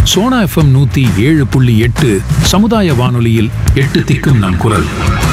Sona FM நூத்தி ஏழு புள்ளி எட்டு சமுதாய வானொலியில் எட்டு திக்கும் நம் குரல்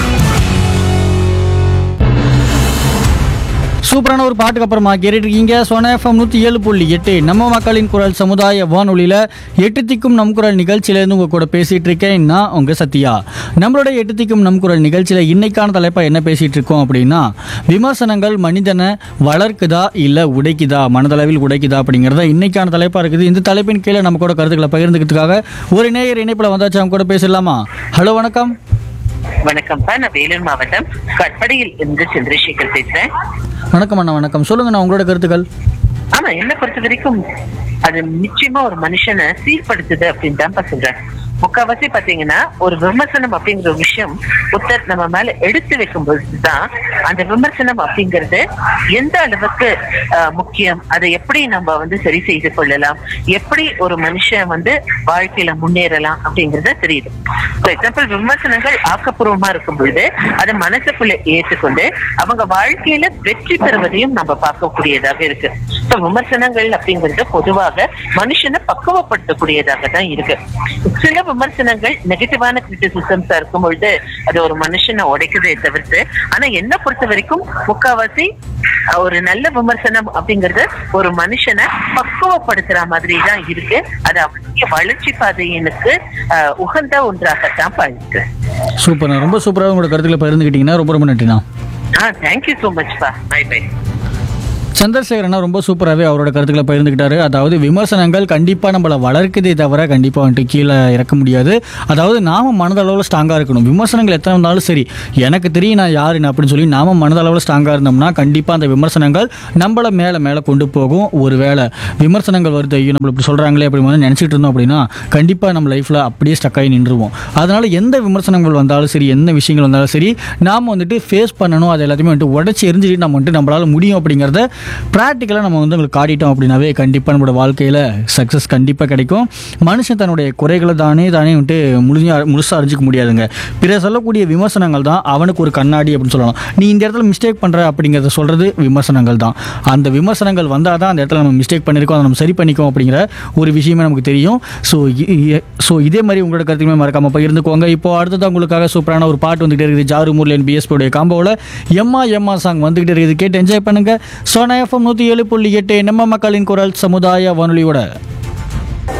சூப்பரான ஒரு பாட்டுக்கு அப்புறமா கேட்டுட்டு இருக்கீங்க சோனா எஃப்எம் நூற்றி ஏழு புள்ளி எட்டு நம்ம மக்களின் குரல் சமுதாய வானொலியில் எட்டு திக்கும் நம் குரல் நிகழ்ச்சியிலேருந்து உங்கள் கூட பேசிகிட்டு இருக்கேன் நான் உங்கள் சத்யா நம்மளோட எட்டு திக்கும் நம் குரல் நிகழ்ச்சியில் இன்னைக்கான தலைப்பாக என்ன பேசிகிட்டு இருக்கோம் அப்படின்னா விமர்சனங்கள் மனிதனை வளர்க்குதா இல்லை உடைக்குதா மனதளவில் உடைக்குதா அப்படிங்கிறத இன்னைக்கான தலைப்பாக இருக்குது இந்த தலைப்பின் கீழே நம்ம கூட கருத்துக்களை பகிர்ந்துக்கிறதுக்காக ஒரு நேயர் இணைப்பில் வந்தாச்சு அவங்க கூட பேசலாமா ஹலோ வணக்கம் வணக்கம்ப்பா நான் வேலூர் மாவட்டம் கட்படியில் இருந்து சந்திரசேகர் பேசுறேன் வணக்கம் அண்ணா வணக்கம் சொல்லுங்கண்ணா உங்களோட கருத்துக்கள் ஆமா என்ன பொறுத்த வரைக்கும் அது நிச்சயமா ஒரு மனுஷனை சீர்படுத்துது அப்படின்னு தான் சொல்றேன் முக்காவாசி பாத்தீங்கன்னா ஒரு விமர்சனம் அப்படிங்கிற ஒரு விஷயம் ஒருத்தர் நம்ம மேல எடுத்து வைக்கும் பொழுதுதான் அந்த விமர்சனம் அப்படிங்கிறது எந்த அளவுக்கு ஆஹ், முக்கியம் அதை எப்படி நம்ம வந்து சரி செய்து கொள்ளலாம் எப்படி ஒரு மனுஷன் வந்து வாழ்க்கையில முன்னேறலாம் அப்படிங்கறத தெரியுது ஃபார் எக்ஸாம்பிள் விமர்சனங்கள் ஆக்கப்பூர்வமா இருக்கும் பொழுது அதை மனசுக்குள்ள ஏற்றுக்கொண்டு அவங்க வாழ்க்கையில வெற்றி பெறுவதையும் நம்ம பார்க்கக்கூடியதாக இருக்கு So, விமர்சனங்கள் அப்படிங்கிறது பொதுவாக மனுஷனை பக்குவப்படுத்தக்கூடியதாக தான் இருக்கு சில விமர்சனங்கள் நெகட்டிவான கிரிட்டிசிசம்ஸா இருக்கும் பொழுது அது ஒரு மனுஷனை உடைக்குதே தவிர்த்து ஆனா என்ன பொறுத்த வரைக்கும் முக்காவாசி அஹ், ஒரு நல்ல விமர்சனம் அப்படிங்கிறது ஒரு மனுஷனை பக்குவப்படுத்துற மாதிரி தான் இருக்கு அது அவனுடைய வளர்ச்சி பாதையினுக்கு அஹ், உகந்த ஒன்றாகத்தான் இருக்கு சூப்பர்ண்ணா ரொம்ப சூப்பராக உங்களோட கருத்துக்களை பகிர்ந்துக்கிட்டீங்கன்னா ரொம்ப ரொம்ப நன்றிண்ணா ஆ தேங்க்யூ ஸோ மச் பா பை பை சந்திரசேகரனா ரொம்ப சூப்பராகவே அவரோட கருத்துக்களை பகிர்ந்துக்கிட்டாரு அதாவது விமர்சனங்கள் கண்டிப்பாக நம்மளை வளர்க்குதே தவிர கண்டிப்பாக வந்துட்டு கீழே இறக்க முடியாது அதாவது நாம மனதளவில் ஸ்ட்ராங்காக இருக்கணும் விமர்சனங்கள் எத்தனை இருந்தாலும் சரி எனக்கு தெரியும் நான் யாருன்னு அப்படின்னு சொல்லி நாம மனதளவில் ஸ்ட்ராங்காக இருந்தோம்னா கண்டிப்பாக அந்த விமர்சனங்கள் நம்மளை மேலே மேலே கொண்டு போகும் ஒரு வேளை விமர்சனங்கள் வருது ஐயோ நம்மள இப்படி சொல்கிறாங்களே அப்படி வந்து நினச்சிட்டு இருந்தோம் அப்படின்னா கண்டிப்பாக நம்ம லைஃப்பில் அப்படியே ஸ்டக் ஆகி நின்றுவோம் அதனால் எந்த விமர்சனங்கள் வந்தாலும் சரி எந்த விஷயங்கள் வந்தாலும் சரி நாம் வந்துட்டு ஃபேஸ் பண்ணணும் அது எல்லாத்தையுமே வந்துட்டு உடச்சி எரிஞ்சுட்டு நம்ம வந்துட்டு நம்மளால் முடியும் அப்படிங்கிறத ப்ராக்டிக்கலாக நம்ம வந்து உங்களுக்கு காட்டிட்டோம் அப்படின்னாவே கண்டிப்பாக நம்மளோட வாழ்க்கையில் சக்ஸஸ் கண்டிப்பாக கிடைக்கும் மனுஷன் தன்னுடைய குறைகளை தானே தானே வந்துட்டு முழுமையா முழுசாக அறிஞ்சிக்க முடியாதுங்க பிற சொல்லக்கூடிய விமர்சனங்கள் தான் அவனுக்கு ஒரு கண்ணாடி அப்படின்னு சொல்லலாம் நீ இந்த இடத்துல மிஸ்டேக் பண்ணுற அப்படிங்கிறத சொல்கிறது விமர்சனங்கள் தான் அந்த விமர்சனங்கள் வந்தால் தான் அந்த இடத்துல நம்ம மிஸ்டேக் பண்ணியிருக்கோம் அதை நம்ம சரி பண்ணிக்கோம் அப்படிங்கிற ஒரு விஷயமே நமக்கு தெரியும் ஸோ ஸோ இதே மாதிரி உங்களோட கருத்துக்குமே மறக்காமல் பகிர்ந்துக்கோங்க இப்போ அடுத்தது உங்களுக்காக சூப்பரான ஒரு பாட்டு வந்துகிட்டே இருக்குது ஜாரு முர்லேன் பிஎஸ்பியோடைய காம்போவில் எம்மா எம்மா சாங் வந்துகிட்டே இருக்குது கேட்டு என்ஜாய் பண்ணுங்க சோனா எஃப்எம் நூற்றி ஏழு புள்ளி எட்டு நம்ம மக்களின் குரல் சமுதாய வானொலியோட